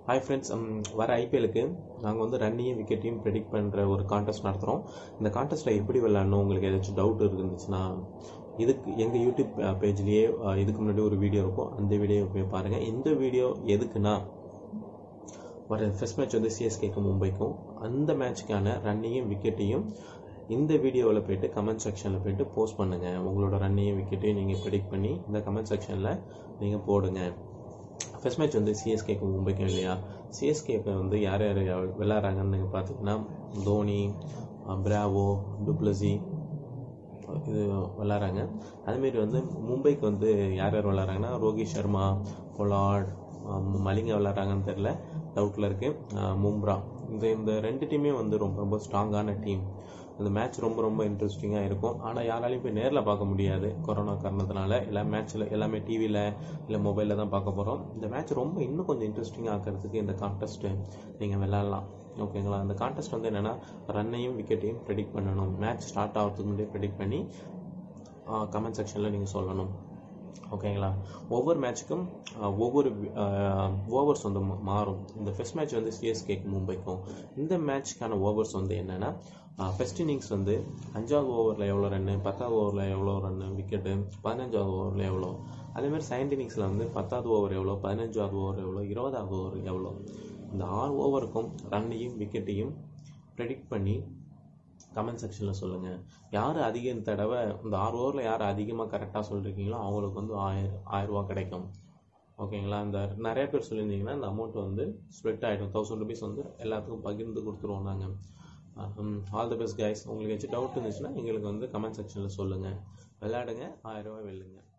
hi friends வர ஐபிஎலுக்கு நாங்கள் வந்து ரன்னையும் விக்கெட்டையும் ப்ரெடிக்ட் பண்ணுற ஒரு கான்டெஸ்ட் நடத்துகிறோம் இந்த கான்டெஸ்ட்டில் எப்படி விளாடணும் உங்களுக்கு ஏதாச்சும் டவுட் இருந்துச்சுன்னா இதுக்கு எங்கள் யூடியூப் பேஜ்லேயே இதுக்கு முன்னாடி ஒரு வீடியோ இருக்கும் அந்த வீடியோ போய் பாருங்கள் இந்த வீடியோ எதுக்குன்னா வர ஃபர்ஸ்ட் மேட்ச் வந்து சிஎஸ்கேக்கும் மும்பைக்கும் அந்த மேட்ச்க்கான ரன்னையும் விக்கெட்டையும் இந்த வீடியோவில் போயிட்டு கமெண்ட் செக்ஷனில் போயிட்டு போஸ்ட் பண்ணுங்கள் உங்களோட ரன்னையும் விக்கெட்டையும் நீங்கள் ப்ரெடிக்ட் பண்ணி இந்த கமெண்ட் செக்ஷனில் நீங்கள் போடுங்க ஃபர்ஸ்ட் மேட்ச் வந்து சிஎஸ்கேக்கும் மும்பைக்கும் இல்லையா சிஎஸ்கேக்கு வந்து யார் யார் விளாட்றாங்கன்னு நீங்கள் பார்த்தீங்கன்னா தோனி பிராவோ டுப்ளசி இது விளாட்றாங்க அதுமாரி வந்து மும்பைக்கு வந்து யார் யார் விளாட்றாங்கன்னா ரோஹித் சர்மா பொலாட் மலிங்க விளாட்றாங்கன்னு தெரில டவுட்டில் இருக்குது மும்ரா இந்த இந்த ரெண்டு டீமே வந்து ரொம்ப ரொம்ப ஸ்ட்ராங்கான டீம் அந்த மேட்ச் ரொம்ப ரொம்ப இன்ட்ரெஸ்டிங்காக இருக்கும் ஆனால் யாராலையும் போய் நேரில் பார்க்க முடியாது கொரோனா காரணத்தினால எல்லா மேட்ச்சில் எல்லாமே டிவியில் இல்லை மொபைலில் தான் பார்க்க போகிறோம் இந்த மேட்ச் ரொம்ப இன்னும் கொஞ்சம் இன்ட்ரெஸ்டிங்காக ஆக்கிறதுக்கு இந்த கான்டெஸ்ட்டு நீங்கள் விளாட்லாம் ஓகேங்களா அந்த கான்டெஸ்ட் வந்து என்னென்னா ரன்னையும் விக்கெட்டையும் ப்ரெடிக்ட் பண்ணணும் மேட்ச் ஸ்டார்ட் ஆகிறதுக்கு முன்னாடியே ப்ரெடிக்ட் பண்ணி கமெண்ட் செக்ஷனில் நீங்கள் சொல்லணும் ஓகேங்களா ஒவ்வொரு மேட்ச்சுக்கும் ஒவ்வொரு ஓவர்ஸ் வந்து மாறும் இந்த ஃபர்ஸ்ட் மேட்ச் வந்து சிஎஸ்கேக்கு மும்பைக்கும் இந்த மேட்ச்க்கான ஓவர்ஸ் வந்து என்னென்னா ஃபர்ஸ்ட் இன்னிங்ஸ் வந்து அஞ்சாவது ஓவரில் எவ்வளோ ரன்னு பத்தாவது ஓவரில் எவ்வளோ ரன்னு விக்கெட்டு பதினஞ்சாவது ஓவரில் எவ்வளோ அதேமாதிரி செகண்ட் இன்னிங்ஸில் வந்து பத்தாவது ஓவர் எவ்வளோ பதினஞ்சாவது ஓவர் எவ்வளோ இருபதாவது ஓவர் எவ்வளோ இந்த ஆறு ஓவருக்கும் ரன்னையும் விக்கெட்டையும் ப்ரெடிக்ட் பண்ணி கமெண்ட் செக்ஷனில் சொல்லுங்கள் யார் அதிக தடவை இந்த ஆறு ஓவரில் யார் அதிகமாக கரெக்டாக சொல்லியிருக்கீங்களோ அவங்களுக்கு வந்து ஆயிரம் ஆயிரரூவா கிடைக்கும் ஓகேங்களா இந்த நிறைய பேர் சொல்லியிருந்தீங்கன்னா இந்த அமௌண்ட் வந்து ஸ்ப்ளிட் ஆகிடும் தௌசண்ட் ருபீஸ் வந்து எல்லாத்துக்கும் பகிர்ந்து கொடுத்துருவோம் நாங்கள் ஆல் தி பெஸ்ட் கைஸ் உங்களுக்கு ஏதாச்சும் டவுட் இருந்துச்சுன்னா எங்களுக்கு வந்து கமெண்ட் செக்ஷனில் சொல்லுங்கள் விளையாடுங்க ஆயிரரூவா வெல்லுங்க